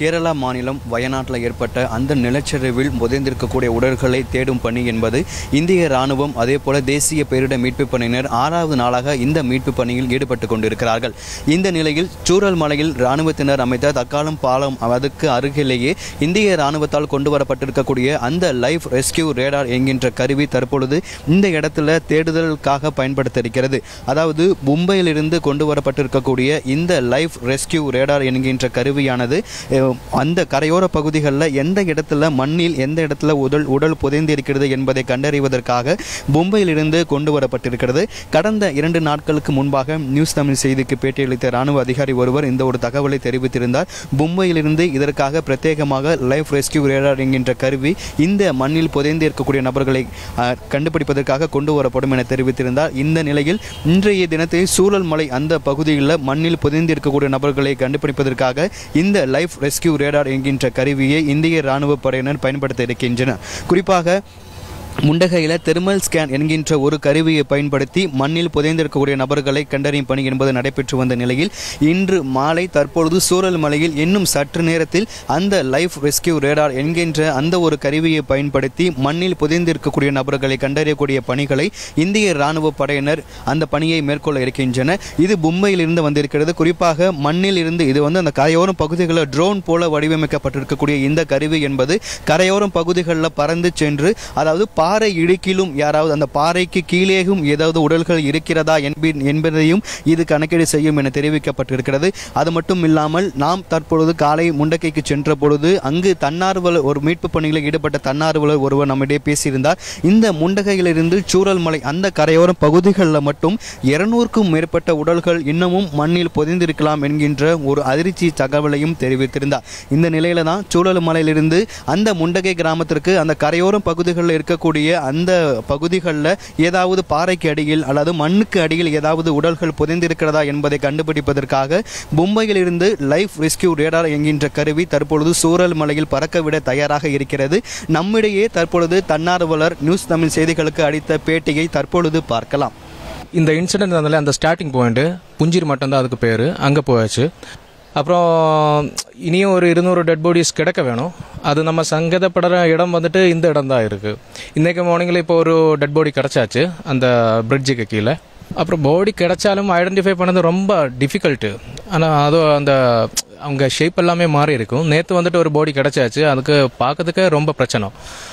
கேரளா மாநிலம் வயநாட்டில் ஏற்பட்ட அந்த நிலச்சரிவில் புதைந்திருக்கக்கூடிய உடல்களை தேடும் பணி என்பது இந்திய ராணுவம் அதே போல தேசிய பேரிடர் மீட்புப் பணியினர் ஆறாவது நாளாக இந்த மீட்புப் பணியில் ஈடுபட்டு கொண்டிருக்கிறார்கள் இந்த நிலையில் சூரல் மலையில் ராணுவத்தினர் அமைத்த தக்காளம் பாலம் அதுக்கு அருகிலேயே இந்திய ராணுவத்தால் கொண்டு வரப்பட்டிருக்கக்கூடிய அந்த லைஃப் ரெஸ்கியூ ரேடார் என்கின்ற கருவி தற்பொழுது இந்த இடத்துல தேடுதலுக்காக பயன்படுத்த இருக்கிறது அதாவது மும்பையிலிருந்து கொண்டு வரப்பட்டிருக்கக்கூடிய இந்த லைஃப் ரெஸ்கியூ ரேடார் என்கின்ற கருவியானது அஹ், அந்த கரையோர பகுதிகளில் எந்த இடத்துல மண்ணில் எந்த இடத்துல உடல் உடல் புதைந்து இருக்கிறது என்பதை கண்டறிவதற்காக மும்பையிலிருந்து கொண்டு வரப்பட்டிருக்கிறது கடந்த இரண்டு நாட்களுக்கு முன்பாக நியூஸ் தமிழ் செய்திக்கு பேட்டியளித்த ராணுவ அதிகாரி ஒருவர் இந்த ஒரு தகவலை தெரிவித்திருந்தார் மும்பையிலிருந்து இதற்காக பிரத்யேகமாக லைஃப் ரெஸ்கியூ ரேடார் என்கின்ற கருவி இந்த மண்ணில் புதைந்து இருக்கக்கூடிய நபர்களை அஹ், கண்டுபிடிப்பதற்காக கொண்டு வரப்படும் என தெரிவித்திருந்தார் இந்த நிலையில் இன்றைய தினத்தில் சூழல் மலை அந்த பகுதியில் மண்ணில் புதைந்து இருக்கக்கூடிய நபர்களை கண்டுபிடிப்பதற்காக இந்த லைஃப் ரெஸ்கியூ ரேடார் என்கின்ற கருவியை இந்திய ராணுவ படையினர் பயன்படுத்த இருக்கின்றனர் குறிப்பாக முண்டகையில் தெர்மல் ஸ்கேன் என்கின்ற ஒரு கருவியை பயன்படுத்தி மண்ணில் புதைந்திருக்கக்கூடிய நபர்களை கண்டறியும் பணி என்பது நடைபெற்று வந்த நிலையில் இன்று மாலை தற்பொழுது சூரல் மலையில் இன்னும் சற்று நேரத்தில் அந்த லைஃப் ரெஸ்கியூ ரேடார் என்கின்ற அந்த ஒரு கருவியை பயன்படுத்தி மண்ணில் புதைந்திருக்கக்கூடிய நபர்களை கண்டறியக்கூடிய பணிகளை இந்திய ராணுவ படையினர் அந்த பணியை மேற்கொள்ள இருக்கின்றனர் இது மும்பையிலிருந்து வந்திருக்கிறது குறிப்பாக மண்ணில் இருந்து இது வந்து அந்த கரையோரம் பகுதிகளில் ட்ரோன் போல வடிவமைக்கப்பட்டிருக்கக்கூடிய இந்த கருவி என்பது கரையோரம் பகுதிகளில் பறந்து சென்று அதாவது பாறை இடுக்கிலும் யாராவது அந்த பாறைக்கு கீழேயும் ஏதாவது உடல்கள் இருக்கிறதா என்பி- என்பதையும் இது கணக்கீடு செய்யும் என தெரிவிக்கப்பட்டிருக்கிறது அது மட்டும் இல்லாமல் நாம் தற்பொழுது காலை முண்டக்கைக்கு சென்ற பொழுது அங்கு தன்னார்வலர் ஒரு மீட்பு பணியில் ஈடுபட்ட தன்னார்வலர் ஒருவர் நம்மிடையே பேசியிருந்தார் இந்த முண்டகையிலிருந்து சூரல் மலை அந்த கரையோர பகுதிகளில் மட்டும் இருநூறுக்கும் மேற்பட்ட உடல்கள் இன்னமும் மண்ணில் புதைந்திருக்கலாம் என்கின்ற ஒரு அதிர்ச்சி தகவலையும் தெரிவித்திருந்தார் இந்த நிலையில தான் சூழல் மலையிலிருந்து அந்த முண்டகை கிராமத்திற்கு அந்த கரையோரம் பகுதிகளில் இருக்கக்கூடிய அந்த பகுதிகளில் ஏதாவது பாறைக்கு அடியில் அல்லது மண்ணுக்கு அடியில் ஏதாவது உடல்கள் புதைந்திருக்கிறதா என்பதை கண்டுபிடிப்பதற்காக மும்பையில் இருந்து லைஃப் ரெஸ்கியூ ரேடார் என்கின்ற கருவி தற்பொழுது சூரல் மலையில் பறக்கவிட தயாராக இருக்கிறது நம்மிடையே தற்பொழுது தன்னார்வலர் நியூஸ் தமிழ் செய்திகளுக்கு அளித்த பேட்டியை தற்பொழுது பார்க்கலாம் இந்த இன்சிடென்ட் வந்தாலே அந்த ஸ்டார்டிங் பாயிண்ட்டு புஞ்சிரி மட்டும்தான் அதுக்கு பேர் அங்கே போயாச்சு அப்புறம் இனியும் ஒரு இருநூறு டெட் பாடிஸ் கிடைக்க வேணும் அது நம்ம சங்கதப்படுற இடம் வந்துட்டு இந்த இடம் தான் இருக்குது இன்றைக்கு மார்னிங்கில் இப்போ ஒரு டெட் பாடி கிடச்சாச்சு அந்த பிரிட்ஜுக்கு கீழே அப்புறம் பாடி கிடைச்சாலும் ஐடென்டிஃபை பண்ணது ரொம்ப டிஃபிகல்ட்டு ஆனால் அதுவும் அந்த அவங்க ஷேப் எல்லாமே மாறி இருக்கும் நேற்று வந்துட்டு ஒரு பாடி கிடைச்சாச்சு அதுக்கு பார்க்கறதுக்கு ரொம்ப பிரச்சனை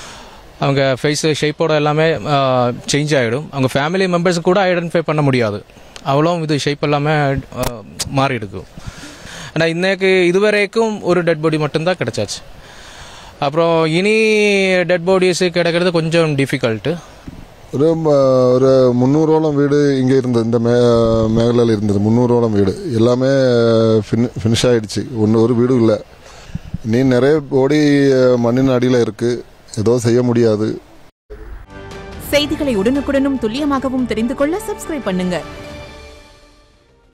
அவங்க ஃபேஸ் ஷேப்போட எல்லாமே சேஞ்ச் ஆகிடும் அவங்க ஃபேமிலி மெம்பர்ஸ் கூட ஐடென்டிஃபை பண்ண முடியாது அவ்வளோ இது ஷேப் எல்லாமே ஆஹ், மாறி இருக்கும் ஆனால் இன்னைக்கு இதுவரைக்கும் ஒரு டெட் பாடி மட்டும்தான் கிடைச்சாச்சு அப்புறம் இனி டெட் பாடிஸ் கிடைக்கிறது கொஞ்சம் டிஃபிகல்ட்டு ஒரு ம- ஒரு முந்நூறோളം வீடு இங்கே இருந்தது இந்த மே மேகலையில் இருந்தது முந்நூறோളം வீடு எல்லாமே ஃபினிஷ் ஆயிடுச்சு ஒன்று ஒரு வீடும் இல்லை இனி நிறைய ஓடி மண்ணின் அடியில் இருக்குது ஏதோ செய்ய முடியாது செய்திகளை உடனுக்குடனும் துல்லியமாகவும் தெரிந்து கொள்ள சப்ஸ்கிரைப் பண்ணுங்க